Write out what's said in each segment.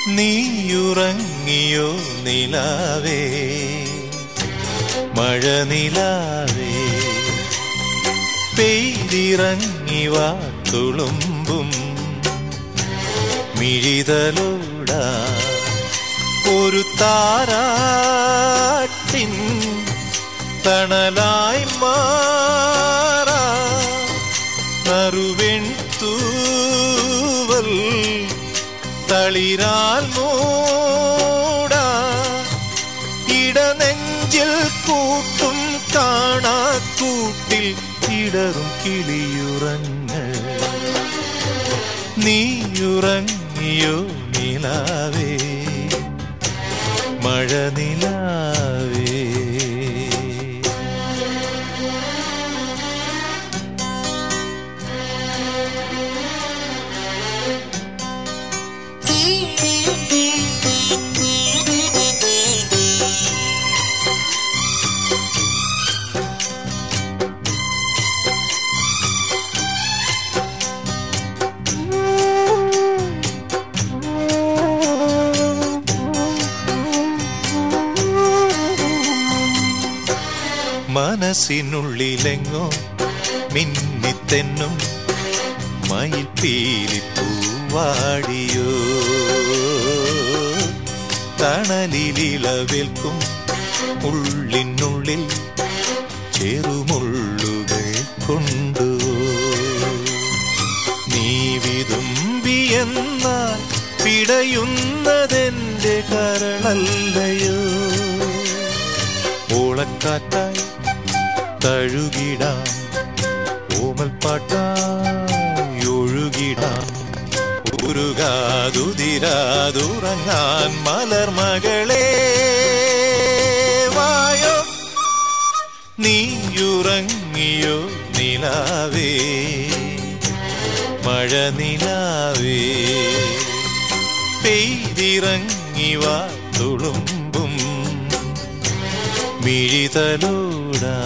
നീയുറങ്ങിയോ നിലാവേ മഴ നിലാവേ പെയ്തിറങ്ങി വാ തുളുമ്പും മിഴിതലോട ഒരു താരാട്ടിൻ തണലായി മാറാ നറുവെൺ തൂവൽ തളിരാൽ മൂടാ ഇടനെഞ്ചിൽ കൂട്ടും കാണാ കൂട്ടിൽ ഇടറും കിളിയുറങ്ങ് നീയുറങ്ങിയോ നിലാവേ മഴ നിലാവേ മനസ്സിനുള്ളിലെങ്ങോ മിന്നിത്തെന്നും മയിൽ പീലിപ്പൂവാടിയോ തണലിലിളവേൽക്കും ഉള്ളിനുള്ളിൽ ചെറുമുള്ളുകൾ കൊണ്ടു നീ വിതുമ്പിയെന്നാൽ പിടയുന്നതെന്റെ കരളല്ലയോ ഓളക്കാറ്റായി തഴുകിടാം ഓമൽപ്പാട്ടായി ഒഴുകിടാം ഉരുകാതുതിരാതുറങ്ങാൻ മലർമകളെ വായോ നീയുറങ്ങിയോ നിലാവേ മഴ നിലാവേ പെയ്തിറങ്ങി വാ തുളുമ്പും മിഴിതലോടാ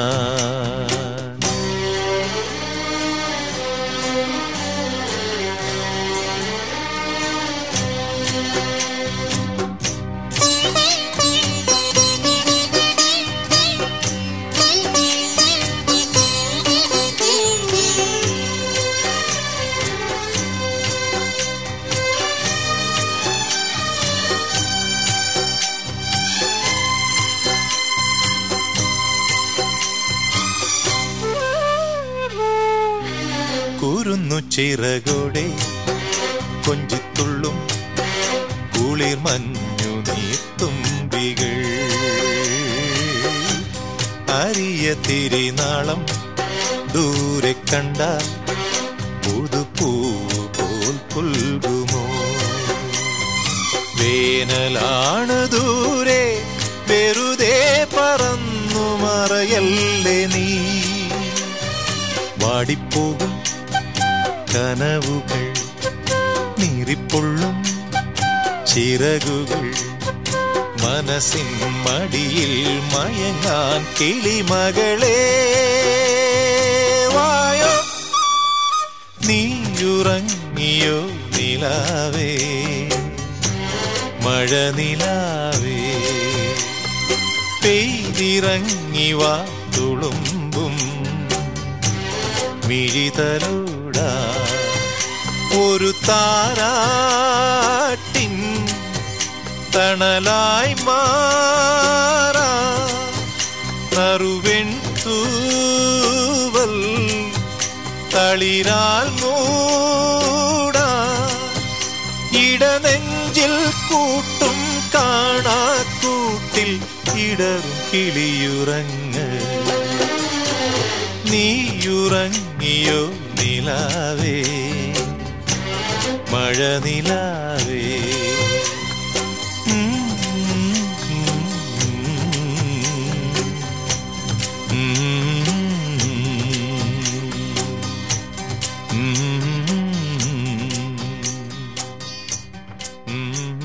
കുരുന്നു ചിറകോടെ കൊഞ്ചിത്തുള്ളും കുളിർ മഞ്ഞു നീത്തുമ്പികൾ അരിയ തിരിനാളം ദൂരെ കണ്ട പുതുപ്പൂ പോൽ പുൽകുമോ വേനലാണ് ദൂരെ വെറുതെ പറന്നു മറയല്ലേ നീ വാടിപ്പോകും കനവുകൾ നീറിപ്പൊള്ളും ചിറകുകൾ മനസ്സിൻ മടിയിൽ മയങ്ങാൻ കിളിമകളെ വായോ നീയുറങ്ങിയോ നിലാവേ മഴ നിലാവേ പെയ്തിറങ്ങി വാ തുളുമ്പും മിഴിതലോട ഒരു താരാട്ടിൻ തണലായി മാറാ നറുവെൺ തൂവൽ തളിരാൽ മൂടാ ഇടനെഞ്ചിൽ കൂട്ടും കാണാ കൂട്ടിൽ ഇടറും കിളിയുറങ്ങ് നീയുറങ്ങിയോ നിലാവേ മഴ നിലാവേ ഉം, ഉം, ഉം, ഉം, ഉം, ഉം.